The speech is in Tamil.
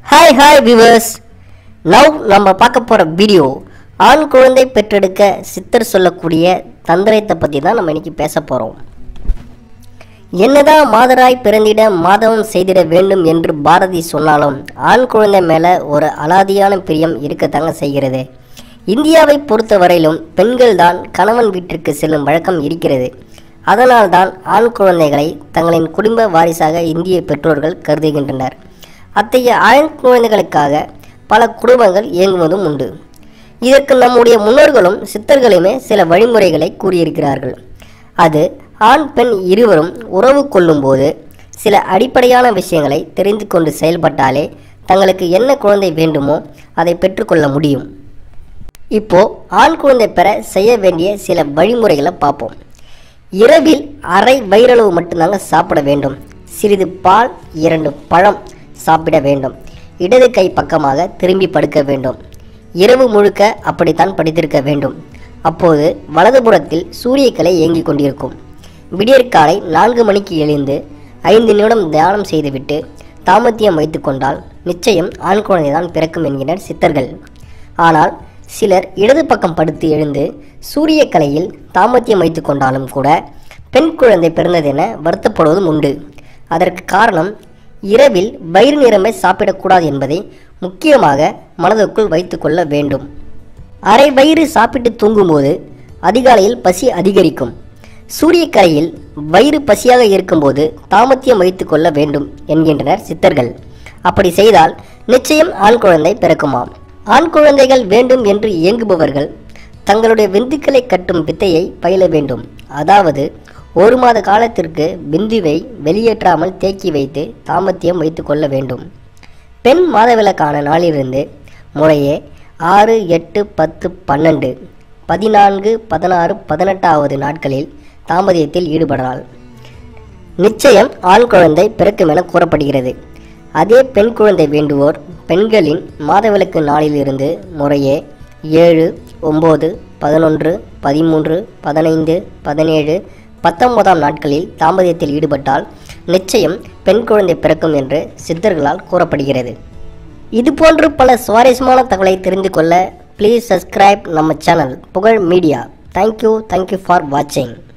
ஹாய் ஹாய் விவர்ஸ் நவ் நம்ம பார்க்க போகிற வீடியோ ஆண் குழந்தை பெற்றெடுக்க சித்தர் சொல்லக்கூடிய தந்திரத்தை பற்றி தான் நம்ம இன்னைக்கு பேச போகிறோம் என்னதான் மாதராய் பிறந்திட மாதவம் செய்திட வேண்டும் என்று பாரதி சொன்னாலும் ஆண் குழந்தை மேலே ஒரு அலாதியான பிரியம் இருக்கத்தாங்க செய்கிறது இந்தியாவை பொறுத்தவரையிலும் பெண்கள் தான் கணவன் வீட்டிற்கு செல்லும் வழக்கம் இருக்கிறது அதனால்தான் ஆண் குழந்தைகளை தங்களின் குடும்ப வாரிசாக இந்திய பெற்றோர்கள் கருதுகின்றனர் அத்தகைய ஆண் குழந்தைகளுக்காக பல குடும்பங்கள் இயங்குவதும் உண்டு இதற்கு நம்முடைய முன்னோர்களும் சித்தர்களுமே சில வழிமுறைகளை கூறியிருக்கிறார்கள் அது ஆண் பெண் இருவரும் உறவு கொள்ளும்போது சில அடிப்படையான விஷயங்களை தெரிந்து கொண்டு செயல்பட்டாலே தங்களுக்கு என்ன குழந்தை வேண்டுமோ அதை பெற்றுக்கொள்ள முடியும் இப்போ ஆண் குழந்தை பெற செய்ய வேண்டிய சில வழிமுறைகளை பார்ப்போம் இரவில் அரை வயிறளவு மட்டும்தாங்க சாப்பிட வேண்டும் சிறிது பால் இரண்டு பழம் சாப்பிட வேண்டும் இடது கை பக்கமாக திரும்பி படுக்க வேண்டும் இரவு முழுக்க அப்படித்தான் படித்திருக்க வேண்டும் அப்போது வலதுபுறத்தில் சூரியக்கலை இயங்கிக் கொண்டிருக்கும் விடியற்காலை நான்கு மணிக்கு எழுந்து ஐந்து நிமிடம் தியானம் செய்துவிட்டு தாமத்தியம் வைத்துக்கொண்டால் நிச்சயம் ஆண் குழந்தைதான் பிறக்கும் என்கின்றனர் சித்தர்கள் ஆனால் சிலர் இடது பக்கம் படுத்து எழுந்து சூரியக்கலையில் தாமத்தியம் வைத்து கொண்டாலும் கூட பெண் குழந்தை பிறந்ததென வருத்தப்படுவதும் உண்டு அதற்கு காரணம் இரவில் வயிறு நிரம்ப சாப்பிடக்கூடாது என்பதை முக்கியமாக மனதுக்குள் வைத்துக்கொள்ள வேண்டும் அரை வயிறு சாப்பிட்டு தூங்கும்போது அதிகாலையில் பசி அதிகரிக்கும் சூரியக்கரையில் வயிறு பசியாக இருக்கும்போது தாமத்தியம் வைத்துக் கொள்ள வேண்டும் என்கின்றனர் சித்தர்கள் அப்படி செய்தால் நிச்சயம் ஆண் குழந்தை பிறக்குமாம் ஆண் குழந்தைகள் வேண்டும் என்று இயங்குபவர்கள் தங்களுடைய விந்துக்களை கட்டும் வித்தையை பயில வேண்டும் அதாவது ஒரு மாத காலத்திற்கு பிந்துவை வெளியேற்றாமல் தேக்கி வைத்து தாமத்தியம் வைத்து கொள்ள வேண்டும் பெண் மாதவிலக்கான நாளிலிருந்து முறையே ஆறு எட்டு பத்து பன்னெண்டு பதினான்கு பதினாறு பதினெட்டாவது நாட்களில் தாமதியத்தில் ஈடுபடலாம் நிச்சயம் ஆண் குழந்தை பிறக்கும் என கூறப்படுகிறது அதே பெண் குழந்தை வேண்டுவோர் பெண்களின் மாதவிலக்கு நாளிலிருந்து முறையே ஏழு ஒம்பது பதினொன்று பதிமூன்று பதினைந்து பதினேழு பத்தொன்பதாம் நாட்களில் தாமதியத்தில் ஈடுபட்டால் நிச்சயம் பெண் குழந்தை பிறக்கும் என்று சித்தர்களால் கூறப்படுகிறது இதுபோன்று பல சுவாரஸ்யமான தகவலை தெரிந்து கொள்ள ப்ளீஸ் சப்ஸ்கிரைப் நம்ம channel Pugazh media thank you thank you for வாட்சிங்